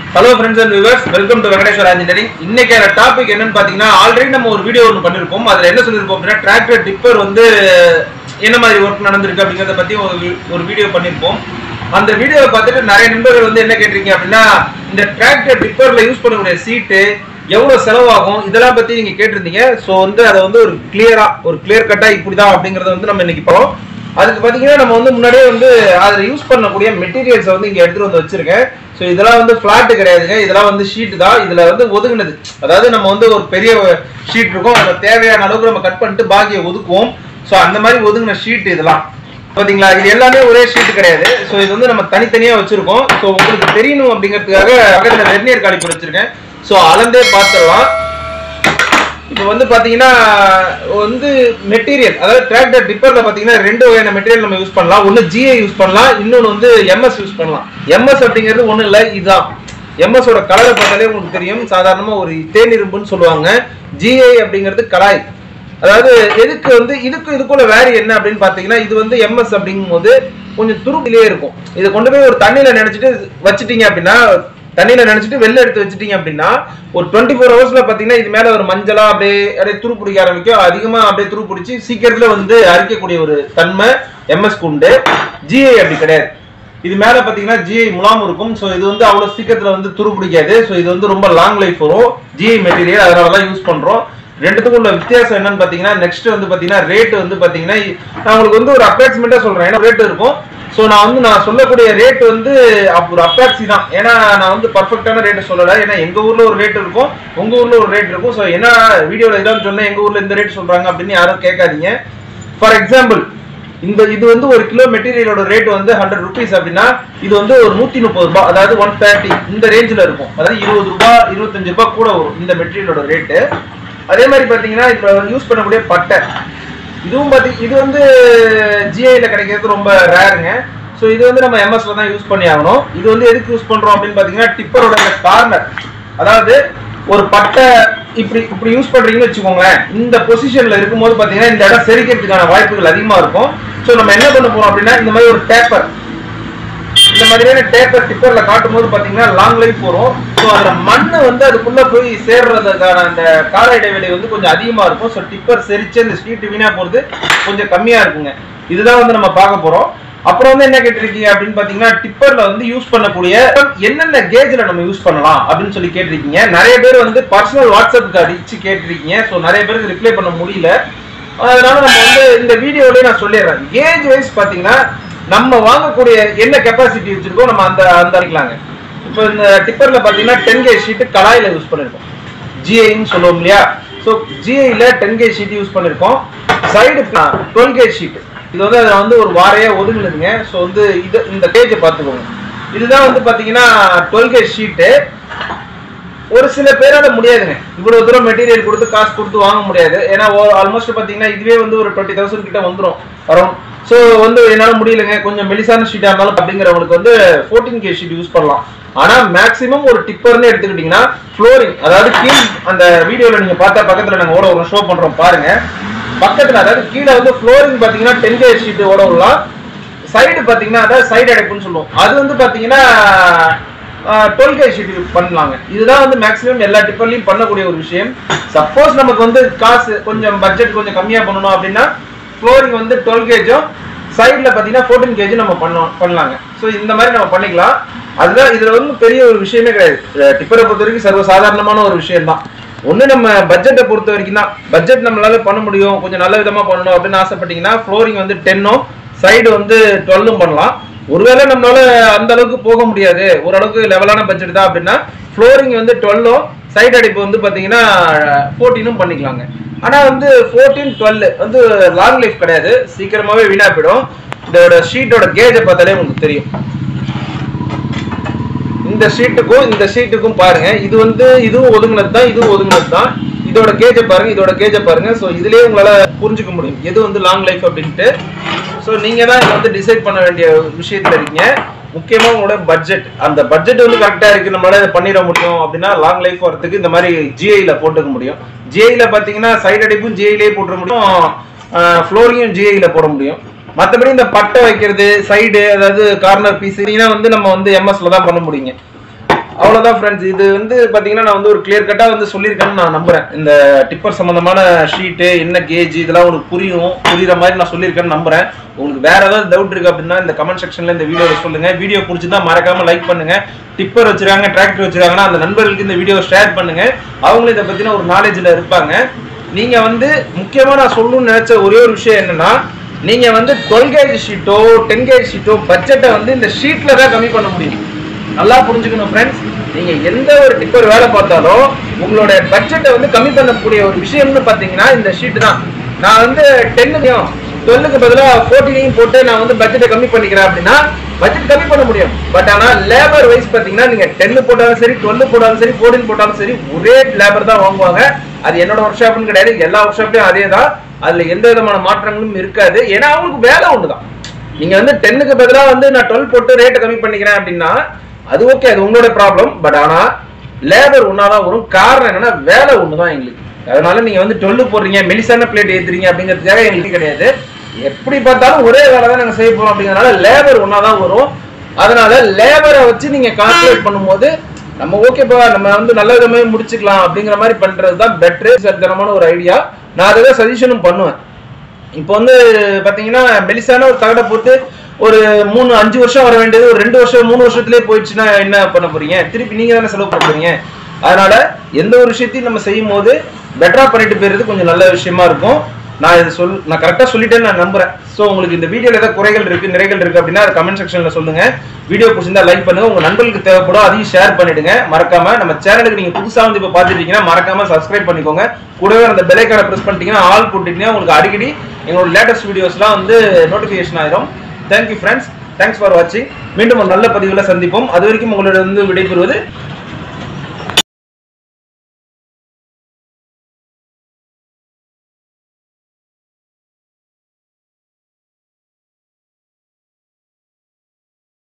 hello friends and viewers welcome to Venkateswara engineering இன்னைக்கான topic என்னன்னு பாத்தீங்கன்னா ஆல்ரெடி நம்ம ஒரு வீடியோ ஒன்று பண்ணிருப்போம் அதுல என்ன சொல்லியிருப்போம் அப்படின்னா டிராக்டர் டிப்பர் வந்து என்ன மாதிரி ஒர்க் நடந்திருக்கு அப்படிங்கறத பத்தி ஒரு வி- ஒரு வீடியோ பண்ணிருப்போம் அந்த வீடியோவை பார்த்துட்டு நிறைய நண்பர்கள் வந்து என்ன கேட்டிருக்கீங்க அப்படின்னா இந்த டிராக்டர் டிப்பர்ல யூஸ் பண்ணக்கூடிய சீட்டு எவ்வளவு செலவாகும் இதெல்லாம் பத்தி நீங்க கேட்டிருந்தீங்க ஸோ வந்து அதை வந்து ஒரு கிளியரா ஒரு கிளியர் கட்டா இப்படிதான் அப்படிங்கறத வந்து நம்ம இன்னைக்கு போறோம் அதுக்கு பாத்தீங்கன்னா நம்ம வந்து முன்னாடியே வந்து அதுல யூஸ் பண்ணக்கூடிய மெட்டீரியல்ஸை வந்து இங்க எடுத்துட்டு வந்து வச்சிருக்கேன் ஸோ இதெல்லாம் வந்து ஃபிளாட் கிடையாதுங்க இதெல்லாம் வந்து ஷீட் தான் இதுல வந்து ஒதுங்கினது அதாவது நம்ம வந்து ஒரு பெரிய ஷீட் இருக்கும் அதுல தேவையான அளவுக்கு நம்ம கட் பண்ணிட்டு பாக்கியை ஒதுக்குவோம் ஸோ அந்த மாதிரி ஒதுங்கின ஷீட் இதெல்லாம் பாத்தீங்களா இது எல்லாமே ஒரே ஷீட் கிடையாது ஸோ இது வந்து நம்ம தனித்தனியா வச்சிருக்கோம் ஸோ உங்களுக்கு தெரியணும் அப்படிங்கிறதுக்காக பக்கத்துல வெர்னியர் காலிப்பர் வச்சிருக்கேன் ஸோ அளந்தே பார்த்துடலாம் இப்போ வந்து பாத்தீங்கன்னா வந்து மெட்டீரியல் அதாவது டிராக்டர் டிப்பர்ல பாத்தீங்கன்னா ரெண்டு வகையான மெட்டீரியல் நம்ம யூஸ் பண்ணலாம் ஒன்னு ஜிஐ யூஸ் பண்ணலாம் இன்னொன்னு வந்து எம்எஸ் யூஸ் பண்ணலாம் எம்எஸ் அப்படிங்கிறது ஒண்ணு இல்ல இதுதான் எம்எஸ் ஓட கலரை பார்த்தாலே உங்களுக்கு தெரியும் சாதாரணமா ஒரு தேனிரும்புன்னு சொல்லுவாங்க ஜிஐ அப்படிங்கிறது கலாய் அதாவது எதுக்கு வந்து இதுக்கு இதுக்குள்ள வேறு என்ன அப்படின்னு பாத்தீங்கன்னா இது வந்து எம்எஸ் அப்படிங்கும்போது கொஞ்சம் துருப்பிலே இருக்கும் இதை கொண்டு போய் ஒரு தண்ணியில நினைச்சிட்டு வச்சிட்டீங்க அப்படின்னா தண்ணியில நினைச்சிட்டு வெளில எடுத்து வச்சிட்டீங்க அப்படின்னா ஒரு டுவெண்ட்டி ஃபோர் ஹவர்ஸ்ல பாத்தீங்கன்னா இது மேல ஒரு மஞ்சளா அப்படியே அப்படியே துரு பிடிக்க ஆரம்பிக்கும் அதிகமா அப்படியே துரு பிடிச்சி சீக்கிரத்துல வந்து அரிக்கக்கூடிய ஒரு தன்மை எம்எஸ் உண்டு ஜிஐ அப்படி கிடையாது இது மேல பாத்தீங்கன்னா ஜிஐ முலாம் இருக்கும் ஸோ இது வந்து அவ்வளவு சீக்கிரத்துல வந்து துரு பிடிக்காது ஸோ இது வந்து ரொம்ப லாங் லைஃப் வரும் ஜிஐ மெட்டீரியல் அதனால தான் யூஸ் பண்றோம் ரெண்டுத்துக்கும் உள்ள வித்தியாசம் என்னன்னு பாத்தீங்கன்னா நெக்ஸ்ட் வந்து பாத்தீங்கன்னா ரேட் வந்து பாத்தீங்கன்னா நான் உங்களுக்கு வந்து ஒரு அப்ராக்சிமேட்டா சொல்றேன் ஏன்னா ரேட் இருக்கும் ஸோ நான் வந்து நான் சொல்லக்கூடிய ரேட் வந்து அப்ப ஒரு அப்ராக்சி தான் ஏன்னா நான் வந்து பர்ஃபெக்டான ரேட் சொல்லல ஏன்னா எங்க ஊர்ல ஒரு ரேட் இருக்கும் உங்க ஊர்ல ஒரு ரேட் இருக்கும் ஸோ என்ன வீடியோல இதான் சொன்னேன் எங்க ஊர்ல இந்த ரேட் சொல்றாங்க அப்படின்னு யாரும் கேட்காதீங்க ஃபார் எக்ஸாம்பிள் இந்த இது வந்து ஒரு கிலோ மெட்டீரியலோட ரேட் வந்து ஹண்ட்ரட் ருபீஸ் அப்படின்னா இது வந்து ஒரு நூத்தி முப்பது ரூபாய் அதாவது ஒன் தேர்ட்டி இந்த ரேஞ்சில் இருக்கும் அதாவது இருபது ரூபாய் இருபத்தஞ்சு ரூபாய் கூட வரும் இந்த மெட்டீரியலோட ரேட்டு அதே மாதிரி பாத்தீங்கன்னா இப்போ யூஸ் பண்ணக்கூடிய பட்டை இதுவும் பாத்தி இது வந்து ஜிஐல கிடைக்கிறது ரொம்ப ரேருங்க ஸோ இது வந்து நம்ம எம்எஸ்ல தான் யூஸ் பண்ணி ஆகணும் இது வந்து எதுக்கு யூஸ் பண்றோம் அப்படின்னு பாத்தீங்கன்னா டிப்பரோட இந்த கார்னர் அதாவது ஒரு பட்டை இப்படி இப்படி யூஸ் பண்றீங்கன்னு வச்சுக்கோங்களேன் இந்த பொசிஷன்ல இருக்கும்போது பாத்தீங்கன்னா இந்த இடம் செரிக்கிறதுக்கான வாய்ப்புகள் அதிகமா இருக்கும் ஸோ நம்ம என்ன பண்ண போறோம் அப்படின்னா இந்த மாதிரி ஒரு டேப்பர் இந்த மாதிரியான டேப்பர் டிப்பர்ல காட்டும் போது பாத்தீங்கன்னா லாங் லைஃப் வரும் ஸோ அந்த மண்ணு வந்து அதுக்குள்ள போய் சேர்றதுக்கான அந்த கால இடைவெளி வந்து கொஞ்சம் அதிகமா இருக்கும் ஸோ டிப்பர் செரிச்சு அந்த ஸ்ட்ரீட் வீணா போறது கொஞ்சம் கம்மியா இருக்குங்க இதுதான் வந்து நம்ம பார்க்க போறோம் அப்புறம் வந்து என்ன கேட்டிருக்கீங்க அப்படின்னு பாத்தீங்கன்னா டிப்பர்ல வந்து யூஸ் பண்ணக்கூடிய என்னென்ன கேஜ்ல நம்ம யூஸ் பண்ணலாம் அப்படின்னு சொல்லி கேட்டிருக்கீங்க நிறைய பேர் வந்து பர்சனல் வாட்ஸ்அப்புக்கு அடிச்சு கேட்டிருக்கீங்க ஸோ நிறைய பேருக்கு ரிப்ளை பண்ண முடியல அதனால நம்ம வந்து இந்த வீடியோலயே நான் சொல்லிடுறேன் கேஜ் வைஸ் பாத்தீங்கன்னா நம்ம வாங்கக்கூடிய என்ன கெப்பாசிட்டி வச்சிருக்கோம் நம்ம அந்த அந்த அடிக்கலாங்க இப்போ இந்த டிப்பர்ல பாத்தீங்கன்னா டென் கே ஷீட் கலாயில யூஸ் பண்ணிருக்கோம் ஜிஐன்னு சொல்லுவோம் இல்லையா ஸோ ஜிஐல டென் கே ஷீட் யூஸ் பண்ணிருக்கோம் சைடு டுவெல் கே ஷீட் இது வந்து அதை வந்து ஒரு வாரையா ஒதுங்குனதுங்க ஸோ வந்து இது இந்த கேஜை பார்த்துக்கோங்க இதுதான் வந்து பாத்தீங்கன்னா டுவெல் கே ஷீட்டு ஒரு சில பேரால முடியாதுங்க இவ்வளவு தூரம் மெட்டீரியல் கொடுத்து காசு கொடுத்து வாங்க முடியாது ஏன்னா ஆல்மோஸ்ட் பாத்தீங்கன்னா இதுவே வந்து ஒரு டுவெண்ட்டி தௌசண்ட் கிட்ட வந்துரும் வரும் ஸோ வந்து என்னால முடியலங்க கொஞ்சம் மெலிசான ஷீட்டா இருந்தாலும் அப்படிங்கிறவங்களுக்கு வந்து ஃபோர்டீன் கே ஷீட் யூஸ் பண்ணலாம் ஆனா மேக்ஸிமம் ஒரு டிப்பர்னு எடுத்துக்கிட்டீங்கன்னா ஃப்ளோரிங் அதாவது கீழ் அந்த வீடியோல நீங்க பார்த்தா பக்கத்துல நாங்க ஓட ஒரு ஷோ பண்றோம் பாருங்க பக்கத்துல அதாவது கீழே வந்து ஃப்ளோரிங் பாத்தீங்கன்னா டென் கே ஷீட் ஓட விடலாம் சைடு பாத்தீங்கன்னா அதாவது சைடு அடைப்புன்னு சொல்லுவோம் அது வந்து பாத்தீங்கன்னா டுவெல் கே ஷீட் பண்ணலாங்க இதுதான் வந்து மேக்ஸிமம் எல்லா டிப்பர்லையும் பண்ணக்கூடிய ஒரு விஷயம் சப்போஸ் நமக்கு வந்து காசு கொஞ்சம் பட்ஜெட் கொஞ்சம் கம்மியா பண்ணணும் அப்படின்னா ஃப்ளோரிங் வந்து டுவெல் கேஜும் சைடில் பார்த்தீங்கன்னா ஃபோர்டீன் கேஜி நம்ம பண்ணோம் பண்ணலாங்க ஸோ இந்த மாதிரி நம்ம பண்ணிக்கலாம் அதுதான் இதுல வந்து பெரிய ஒரு விஷயமே கிடையாது டிப்பரை பொறுத்த வரைக்கும் சர்வ சாதாரணமான ஒரு விஷயம் தான் ஒன்று நம்ம பட்ஜெட்டை பொறுத்த வரைக்கும் தான் பட்ஜெட் நம்மளால பண்ண முடியும் கொஞ்சம் நல்ல விதமா பண்ணணும் அப்படின்னு ஆசைப்பட்டீங்கன்னா ஃப்ளோரிங் வந்து டென்னும் சைடு வந்து டுவெல்லும் பண்ணலாம் ஒருவேளை நம்மளால அந்த அளவுக்கு போக முடியாது ஓரளவுக்கு லெவலான பட்ஜெட் தான் அப்படின்னா ஃப்ளோரிங் வந்து டுவெல்லும் சைடு அடிப்பு வந்து பார்த்தீங்கன்னா ஃபோர்டீனும் பண்ணிக்கலாங்க ஆனால் வந்து ஃபோர்டீன் டுவெல் வந்து லாங் லைஃப் கிடையாது சீக்கிரமாகவே வீணா போயிடும் இதோட ஷீட்டோட கேஜை பார்த்தாலே உங்களுக்கு தெரியும் இந்த ஷீட்டுக்கும் இந்த ஷீட்டுக்கும் பாருங்க இது வந்து இதுவும் ஒதுங்கினது தான் இதுவும் ஒதுங்கினது தான் இதோட கேஜை பாருங்க இதோட கேஜை பாருங்க ஸோ இதுலயே உங்களால புரிஞ்சுக்க முடியும் எது வந்து லாங் லைஃப் அப்படின்ட்டு ஸோ நீங்க தான் இதை வந்து டிசைட் பண்ண வேண்டிய விஷயத்துல இருக்கீங்க முக்கியமா உங்களோட பட்ஜெட் அந்த பட்ஜெட் வந்து கரெக்டா இருக்கு நம்மளால இதை பண்ணிட முடியும் அப்படின்னா லாங் லைஃப் வரதுக்கு இந்த மாதிரி ஜிஐல போட்டுக்க முடியும் ஜிஐல பாத்தீங்கன்னா சைடு அடிப்பும் ஜிஐலே போட்டுற முடியும் ஃப்ளோரிங்கும் ஜிஐல போட முடியும் மற்றபடி இந்த பட்டை வைக்கிறது சைடு அதாவது கார்னர் பீஸ் வந்து நம்ம வந்து எம்எஸ்ல தான் பண்ண முடியுங்க அவ்வளவுதான் ஃப்ரெண்ட்ஸ் இது வந்து பாத்தீங்கன்னா நான் வந்து ஒரு கிளியர் கட்டா வந்து சொல்லியிருக்கேன்னு நான் நம்புறேன் இந்த டிப்பர் சம்பந்தமான ஷீட்டு என்ன கேஜ் இதெல்லாம் உங்களுக்கு புரியும் புரியுற மாதிரி நான் சொல்லியிருக்கேன்னு நம்புறேன் உங்களுக்கு வேற ஏதாவது டவுட் இருக்கு அப்படின்னா இந்த கமெண்ட் செக்ஷன்ல இந்த வீடியோ சொல்லுங்க வீடியோ பிடிச்சிருந்தா மறக்காம லைக் பண்ணுங்க டிப்பர் வச்சிருக்காங்க டிராக்டர் வச்சிருக்காங்கன்னா அந்த நண்பர்களுக்கு இந்த வீடியோ ஷேர் பண்ணுங்க அவங்களும் இதை பத்தின ஒரு நாலேஜ்ல இருப்பாங்க நீங்க வந்து முக்கியமா நான் சொல்லணும்னு நினைச்ச ஒரே ஒரு விஷயம் என்னன்னா நீங்க வந்து டுவெல் கேஜ் ஷீட்டோ டென் கேஜ் ஷீட்டோ பட்ஜெட்டை வந்து இந்த ஷீட்ல தான் கம்மி பண்ண முடியும் நல்லா புரிஞ்சுக்கணும் ஃப்ரெண்ட்ஸ் நீங்க எந்த ஒரு டிப்பர் வேலை பார்த்தாலும் உங்களோட பட்ஜெட்டை வந்து கம்மி பண்ணக்கூடிய ஒரு விஷயம்னு பாத்தீங்கன்னா இந்த ஷீட் தான் நான் வந்து டென்னுக்கும் டுவெல்லுக்கு பதிலாக ஃபோர்டீனையும் போட்டு நான் வந்து பட்ஜெட்டை கம்மி பண்ணிக்கிறேன் அப்படின்னா பட்ஜெட் கம்மி பண்ண முடியும் பட் ஆனா லேபர் வைஸ் பாத்தீங்கன்னா நீங்க டென்னு போட்டாலும் சரி டுவெல் போட்டாலும் சரி ஃபோர்டீன் போட்டாலும் சரி ஒரே லேபர் தான் வாங்குவாங்க அது என்னோட ஒர்க் ஷாப்னு கிடையாது எல்லா ஒர்க் ஷாப்லயும் அதே தான் அதுல எந்த விதமான மாற்றங்களும் இருக்காது ஏன்னா அவங்களுக்கு வேலை ஒண்ணுதான் நீங்க வந்து டென்னுக்கு பதிலா வந்து நான் டுவெல் போட்டு ரேட்டை கம்மி பண்ணிக்கிறேன் அப்படின்னா அது ஓகே அது உங்களோட ப்ராப்ளம் பட் ஆனா லேபர் ஒன்னாதான் வரும் காரணம் என்னன்னா வேலை ஒண்ணுதான் எங்களுக்கு அதனால நீங்க வந்து டுவெல் போடுறீங்க மெலிசான பிளேட் ஏத்துறீங்க அப்படிங்கிறதுக்காக எங்களுக்கு கிடையாது எப்படி பார்த்தாலும் ஒரே வேலை தான் நாங்க செய்ய போறோம் அப்படிங்கறதுனால லேபர் ஒன்னாதான் வரும் அதனால லேபரை வச்சு நீங்க கால்குலேட் பண்ணும்போது நம்ம ஓகேப்பா நம்ம வந்து நல்ல விதமே முடிச்சுக்கலாம் அப்படிங்கிற மாதிரி பண்றது தான் பெட்ரு சத்தனமான ஒரு ஐடியா நான் அதை சஜஷனும் பண்ணுவேன் இப்போ வந்து பாத்தீங்கன்னா மெலிசான ஒரு தகடை போட்டு ஒரு மூணு அஞ்சு வருஷம் வர வேண்டியது ஒரு ரெண்டு வருஷம் மூணு வருஷத்துலயே போயிடுச்சுன்னா என்ன பண்ண போறீங்க திருப்பி நீங்க தானே செலவு பண்ண போறீங்க அதனால எந்த ஒரு விஷயத்தையும் நம்ம செய்யும் போது பெட்டரா பண்ணிட்டு போயிடுறது கொஞ்சம் நல்ல விஷயமா இருக்கும் நான் இதை சொல் நான் கரெக்டா சொல்லிட்டேன்னு நான் நம்புறேன் ஸோ உங்களுக்கு இந்த வீடியோல ஏதாவது குறைகள் இருக்கு நிறைகள் இருக்கு அப்படின்னா அது கமெண்ட் செக்ஷன்ல சொல்லுங்க வீடியோ பிடிச்சிருந்தா லைக் பண்ணுங்க உங்க நண்பர்களுக்கு தேவைப்படும் அதையும் ஷேர் பண்ணிடுங்க மறக்காம நம்ம சேனலுக்கு நீங்க புதுசா வந்து இப்போ பார்த்துட்டீங்கன்னா மறக்காம சப்ஸ்கிரைப் பண்ணிக்கோங்க கூடவே அந்த பெலைக்கான ப்ரெஸ் பண்ணிட்டீங்கன்னா ஆல் போட்டுட்டீங்கன்னா உங்களுக்கு அடிக்கடி எங்களோட லேட்டஸ்ட் வீடியோஸ்லாம் வந்து நோட்டிஃபிகேஷன் ஆயிரும் தேங்க்யூ ஃப்ரெண்ட்ஸ் தேங்க்ஸ் ஃபார் வாட்சிங் மீண்டும் ஒரு நல்ல பதிவில் சந்திப்போம் அது வரைக்கும் உங்களிடம் வந்து விடைபெறுவது